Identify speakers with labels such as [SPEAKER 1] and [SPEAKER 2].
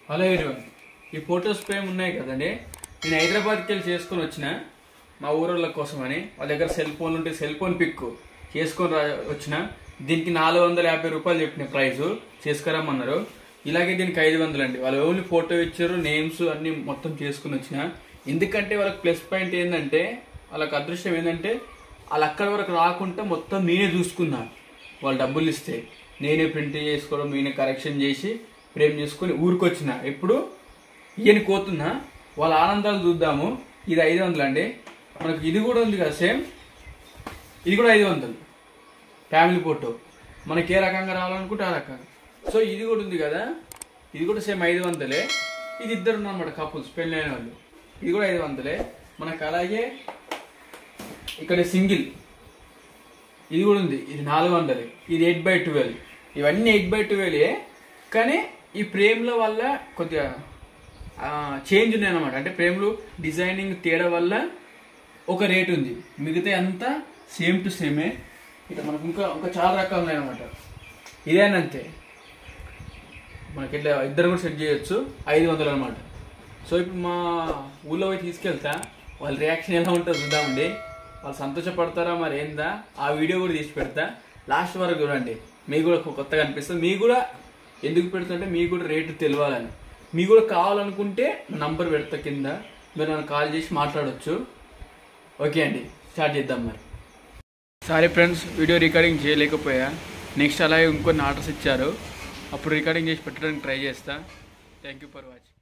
[SPEAKER 1] hello ఎరివన్ ఈ photos frame ఉన్నాయి కదండి నేను హైదరాబాద్కి వెళ్ళి చేసుకొని వచ్చిన మా ఊరోళ్ళ కోసమని వాళ్ళ దగ్గర సెల్ ఫోన్ ఉంటే సెల్ ఫోన్ పిక్ చేసుకొని రా వచ్చిన దీనికి నాలుగు వందల యాభై రూపాయలు చెప్పిన ప్రైస్ చేసుకురమ్మన్నారు ఇలాగే దీనికి ఐదు వందలు అండి వాళ్ళు ఓన్లీ ఫోటో ఇచ్చారు నేమ్స్ అన్ని మొత్తం చేసుకుని వచ్చిన ఎందుకంటే వాళ్ళకి ప్లస్ పాయింట్ ఏంటంటే వాళ్ళకి అదృష్టం ఏంటంటే వాళ్ళు అక్కడి వరకు రాకుండా మొత్తం నేనే చూసుకున్నా వాళ్ళు డబ్బులు ఇస్తే నేనే ప్రింట్ చేసుకోవడం నేనే కరెక్షన్ చేసి ఫ్రేమ్ చేసుకొని ఊరికొచ్చిన ఎప్పుడు ఈయన కోతున్నా వాళ్ళ ఆనందాలు చూద్దాము ఇది ఐదు వందలు అండి మనకు ఇది కూడా ఉంది కదా సేమ్ ఇది కూడా ఐదు వందలు ఫ్యామిలీ ఫోటో మనకి ఏ రకంగా రావాలనుకుంటే ఆ రకంగా సో ఇది కూడా ఉంది కదా ఇది కూడా సేమ్ ఐదు వందలే ఇది ఇద్దరు ఉన్నమాట కపుల్స్ పెళ్ళైన వాళ్ళు ఇది కూడా ఐదు వందలే మనకు అలాగే ఇక్కడ సింగిల్ ఇది కూడా ఉంది ఇది నాలుగు వందలు ఇది ఎయిట్ బై ట్వెల్వ్ ఇవన్నీ ఎయిట్ బై ట్వెల్వే కానీ ఈ ఫ్రేమ్ల వల్ల కొద్దిగా చేంజ్ ఉన్నాయి అనమాట అంటే ఫ్రేమ్లు డిజైనింగ్ తేడా వల్ల ఒక రేట్ ఉంది మిగతా అంతా సేమ్ టు సేమే ఇట్లా మనకు ఇంకా ఇంకా చాలా రకాలు ఉన్నాయి అనమాట ఇదేనంతే మనకి ఇట్లా ఇద్దరు కూడా సెట్ చేయొచ్చు ఐదు వందలు అనమాట సో ఇప్పుడు మా ఊళ్ళో పోయి తీసుకెళ్తా వాళ్ళ రియాక్షన్ ఎలా ఉంటుందో చూద్దామండి వాళ్ళు సంతోషపడతారా మరి ఏందా ఆ వీడియో కూడా తీసి పెడతా లాస్ట్ వరకు చూడండి మీకు కూడా కొత్తగా అనిపిస్తుంది మీకు కూడా ఎందుకు పెడుతుంటే మీకు కూడా రేటు తెలియాలని మీకు కూడా కావాలనుకుంటే నంబర్ పెడతా కింద మీరు నన్ను కాల్ చేసి మాట్లాడొచ్చు ఓకే అండి స్టార్ట్ చేద్దాం మరి సారీ ఫ్రెండ్స్ వీడియో రికార్డింగ్ చేయలేకపోయా నెక్స్ట్ అలాగే ఇంకొన్ని ఆర్డర్స్ ఇచ్చారు అప్పుడు రికార్డింగ్ చేసి పెట్టడానికి ట్రై చేస్తా థ్యాంక్ యూ ఫర్ వాచింగ్